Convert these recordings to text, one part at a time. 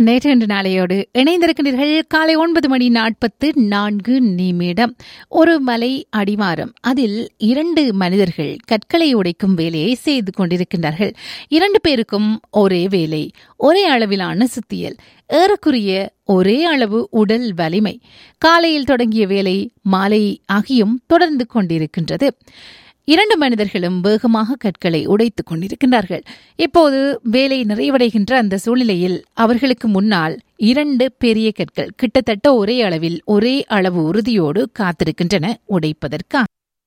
நேற்று இன்று நாளையோடு இணைந்திருக்கின்றீர்கள் காலை ஒன்பது மணி நாற்பத்து நான்கு நிமிடம் ஒரு மலை அடிவாரம் அதில் இரண்டு மனிதர்கள் கற்களை உடைக்கும் வேலையை செய்து கொண்டிருக்கின்றார்கள் இரண்டு பேருக்கும் ஒரே வேலை ஒரே அளவிலான சுத்தியல் ஏறக்குறைய ஒரே அளவு உடல் வலிமை காலையில் தொடங்கிய வேலை மாலை ஆகியும் தொடர்ந்து கொண்டிருக்கின்றது இரண்டு மனிதர்களும் வேகமாக கற்களை உடைத்துக் கொண்டிருக்கின்றார்கள் இப்போது வேலை நிறைவடைகின்ற அந்த சூழ்நிலையில் அவர்களுக்கு முன்னால் இரண்டு பெரிய கற்கள் கிட்டத்தட்ட ஒரே அளவில் ஒரே அளவு உறுதியோடு காத்திருக்கின்றன உடைப்பதற்காக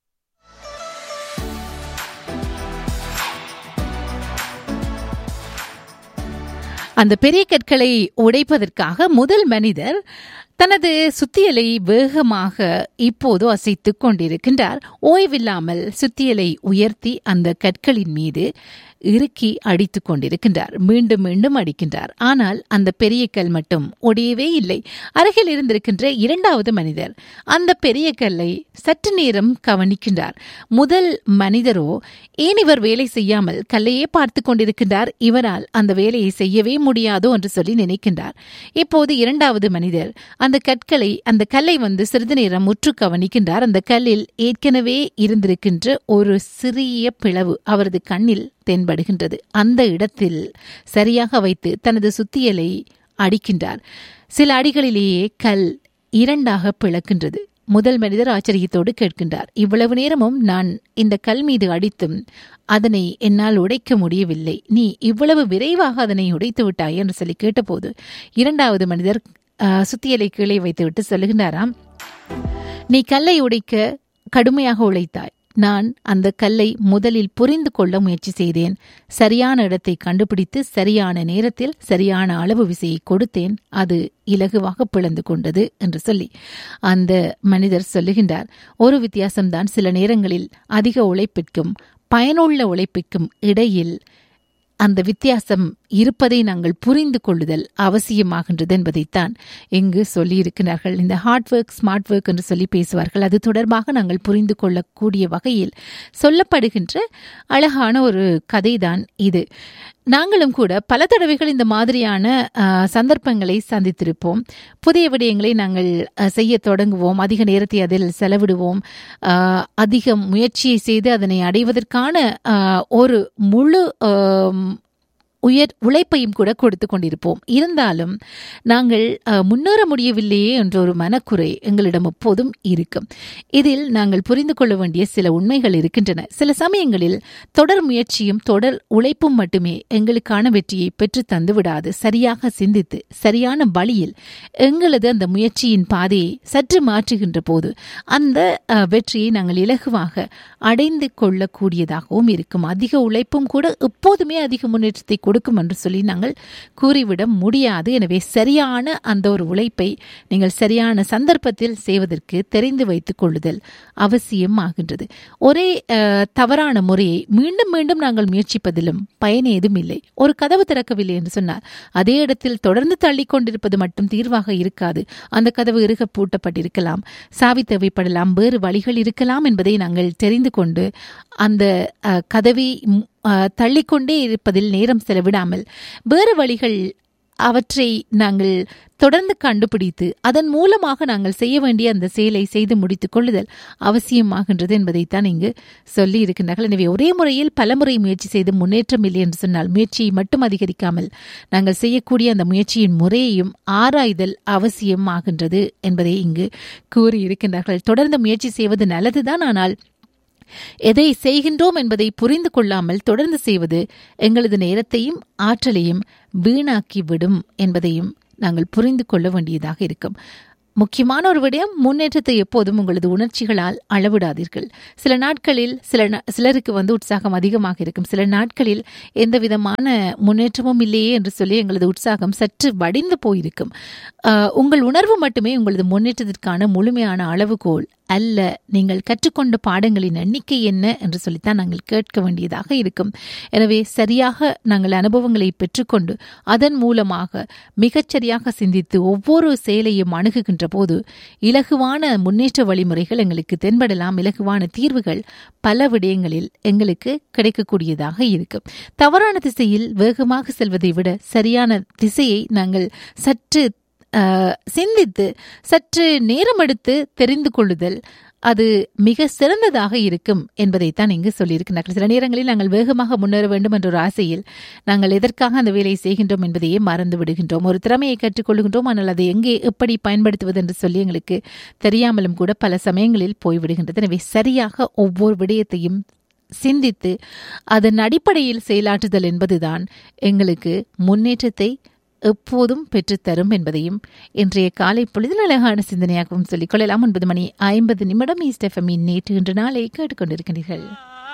அந்த பெரிய கற்களை உடைப்பதற்காக முதல் மனிதர் தனது சுத்தியலை வேகமாக இப்போது அசைத்துக் கொண்டிருக்கின்றார் ஓய்வில்லாமல் சுத்தியலை உயர்த்தி அந்த கற்களின் மீது இறுக்கி அடித்துக் கொண்டிருக்கின்றார் மீண்டும் மீண்டும் அடிக்கின்றார் ஆனால் அந்த பெரிய கல் மட்டும் ஒடியவே இல்லை அருகில் இருந்திருக்கின்ற இரண்டாவது மனிதர் அந்த பெரிய கல்லை சற்று நேரம் கவனிக்கின்றார் முதல் மனிதரோ ஏன் இவர் வேலை செய்யாமல் கல்லையே பார்த்து கொண்டிருக்கின்றார் இவரால் அந்த வேலையை செய்யவே முடியாதோ என்று சொல்லி நினைக்கின்றார் இப்போது இரண்டாவது மனிதர் அந்த கற்களை அந்த கல்லை வந்து சிறிது நேரம் முற்று கவனிக்கின்றார் அந்த கல்லில் ஏற்கனவே இருந்திருக்கின்ற ஒரு சிறிய பிளவு அவரது கண்ணில் தென்படுகின்றது அந்த இடத்தில் சரியாக வைத்து தனது சுத்தியலை அடிக்கின்றார் சில அடிகளிலேயே கல் இரண்டாக பிளக்கின்றது முதல் மனிதர் ஆச்சரியத்தோடு கேட்கின்றார் இவ்வளவு நேரமும் நான் இந்த கல் மீது அடித்தும் அதனை என்னால் உடைக்க முடியவில்லை நீ இவ்வளவு விரைவாக அதனை உடைத்து விட்டாய் என்று சொல்லி கேட்டபோது இரண்டாவது மனிதர் சுத்தியலை கீழே வைத்துவிட்டு சொல்லுகின்றாராம் நீ கல்லை உடைக்க கடுமையாக உழைத்தாய் நான் அந்த கல்லை முதலில் புரிந்து கொள்ள முயற்சி செய்தேன் சரியான இடத்தை கண்டுபிடித்து சரியான நேரத்தில் சரியான அளவு விசையை கொடுத்தேன் அது இலகுவாக பிளந்து கொண்டது என்று சொல்லி அந்த மனிதர் சொல்லுகின்றார் ஒரு வித்தியாசம்தான் சில நேரங்களில் அதிக உழைப்பிற்கும் பயனுள்ள உழைப்பிற்கும் இடையில் அந்த வித்தியாசம் இருப்பதை நாங்கள் புரிந்து கொள்ளுதல் அவசியமாகின்றது என்பதைத்தான் இங்கு சொல்லியிருக்கிறார்கள் இந்த ஹார்ட் ஒர்க் ஸ்மார்ட் ஒர்க் என்று சொல்லி பேசுவார்கள் அது தொடர்பாக நாங்கள் புரிந்து கொள்ளக்கூடிய வகையில் சொல்லப்படுகின்ற அழகான ஒரு கதைதான் இது நாங்களும் கூட பல தடவைகள் இந்த மாதிரியான சந்தர்ப்பங்களை சந்தித்திருப்போம் புதிய விடயங்களை நாங்கள் செய்ய தொடங்குவோம் அதிக நேரத்தை அதில் செலவிடுவோம் அதிக முயற்சியை செய்து அதனை அடைவதற்கான ஒரு முழு உயர் உழைப்பையும் கூட கொடுத்து கொண்டிருப்போம் இருந்தாலும் நாங்கள் முன்னேற முடியவில்லையே என்ற ஒரு மனக்குறை எங்களிடம் எப்போதும் இருக்கும் இதில் நாங்கள் புரிந்து கொள்ள வேண்டிய சில உண்மைகள் இருக்கின்றன சில சமயங்களில் தொடர் முயற்சியும் தொடர் உழைப்பும் மட்டுமே எங்களுக்கான வெற்றியை பெற்று தந்து விடாது சரியாக சிந்தித்து சரியான வழியில் எங்களது அந்த முயற்சியின் பாதையை சற்று மாற்றுகின்ற போது அந்த வெற்றியை நாங்கள் இலகுவாக அடைந்து கொள்ளக்கூடியதாகவும் இருக்கும் அதிக உழைப்பும் கூட எப்போதுமே அதிக முன்னேற்றத்தை கொடுக்கும் என்று சொல்லி நாங்கள் கூறிவிட முடியாது எனவே சரியான அந்த ஒரு உழைப்பை நீங்கள் சரியான சந்தர்ப்பத்தில் செய்வதற்கு தெரிந்து வைத்துக் கொள்ளுதல் அவசியம் ஆகின்றது ஒரே தவறான முறையை மீண்டும் மீண்டும் நாங்கள் முயற்சிப்பதிலும் பயன் ஏதும் இல்லை ஒரு கதவு திறக்கவில்லை என்று சொன்னார் அதே இடத்தில் தொடர்ந்து தள்ளி கொண்டிருப்பது மட்டும் தீர்வாக இருக்காது அந்த கதவு இறுக பூட்டப்பட்டிருக்கலாம் சாவி தேவைப்படலாம் வேறு வழிகள் இருக்கலாம் என்பதை நாங்கள் தெரிந்து கொண்டு அந்த கதவை தள்ளிக்கொண்டே இருப்பதில் நேரம் செலவிடாமல் வேறு வழிகள் அவற்றை நாங்கள் தொடர்ந்து கண்டுபிடித்து அதன் மூலமாக நாங்கள் செய்ய வேண்டிய அந்த செயலை செய்து முடித்துக் கொள்ளுதல் அவசியமாகின்றது என்பதைத்தான் இங்கு சொல்லி இருக்கின்றார்கள் எனவே ஒரே முறையில் பலமுறை முயற்சி செய்து முன்னேற்றம் இல்லை என்று சொன்னால் முயற்சியை மட்டும் அதிகரிக்காமல் நாங்கள் செய்யக்கூடிய அந்த முயற்சியின் முறையையும் ஆராய்தல் அவசியமாகின்றது என்பதை இங்கு கூறியிருக்கின்றார்கள் தொடர்ந்து முயற்சி செய்வது நல்லதுதான் ஆனால் எதை செய்கின்றோம் என்பதை புரிந்து கொள்ளாமல் தொடர்ந்து செய்வது எங்களது நேரத்தையும் ஆற்றலையும் வீணாக்கி விடும் என்பதையும் நாங்கள் புரிந்து கொள்ள வேண்டியதாக இருக்கும் முக்கியமான ஒரு விடயம் முன்னேற்றத்தை எப்போதும் உங்களது உணர்ச்சிகளால் அளவிடாதீர்கள் சில நாட்களில் சில சிலருக்கு வந்து உற்சாகம் அதிகமாக இருக்கும் சில நாட்களில் எந்த விதமான முன்னேற்றமும் இல்லையே என்று சொல்லி எங்களது உற்சாகம் சற்று வடிந்து போயிருக்கும் உங்கள் உணர்வு மட்டுமே உங்களது முன்னேற்றத்திற்கான முழுமையான அளவுகோல் அல்ல நீங்கள் கற்றுக்கொண்ட பாடங்களின் எண்ணிக்கை என்ன என்று சொல்லித்தான் நாங்கள் கேட்க வேண்டியதாக இருக்கும் எனவே சரியாக நாங்கள் அனுபவங்களை பெற்றுக்கொண்டு அதன் மூலமாக மிகச்சரியாக சிந்தித்து ஒவ்வொரு செயலையும் அணுகுகின்ற போது இலகுவான முன்னேற்ற வழிமுறைகள் எங்களுக்கு தென்படலாம் இலகுவான தீர்வுகள் பல விடயங்களில் எங்களுக்கு கிடைக்கக்கூடியதாக இருக்கும் தவறான திசையில் வேகமாக செல்வதை விட சரியான திசையை நாங்கள் சற்று அஹ், சிந்தித்து சற்று நேரம் எடுத்து தெரிந்து கொள்ளுதல் அது மிக சிறந்ததாக இருக்கும் என்பதைத்தான் இங்கு சொல்லியிருக்கிறார்கள் சில நேரங்களில் நாங்கள் வேகமாக முன்னேற வேண்டும் என்ற ஒரு ஆசையில் நாங்கள் எதற்காக அந்த வேலையை செய்கின்றோம் என்பதையே மறந்து விடுகின்றோம் ஒரு திறமையை கற்றுக்கொள்கின்றோம் ஆனால் அதை எங்கே எப்படி பயன்படுத்துவது என்று சொல்லி எங்களுக்கு தெரியாமலும் கூட பல சமயங்களில் போய்விடுகின்றது எனவே சரியாக ஒவ்வொரு விடயத்தையும் சிந்தித்து அதன் அடிப்படையில் செயலாற்றுதல் என்பதுதான் எங்களுக்கு முன்னேற்றத்தை எப்போதும் பெற்றுத்தரும் என்பதையும் இன்றைய காலை பொழுதில் அழகான சிந்தனையாகவும் சொல்லிக் கொள்ளலாம் ஒன்பது மணி ஐம்பது நிமிடம் ஈஸ்ட் எஃப்எம்மின் நேற்று இன்று நாளை கேட்டுக்கொண்டிருக்கிறீர்கள்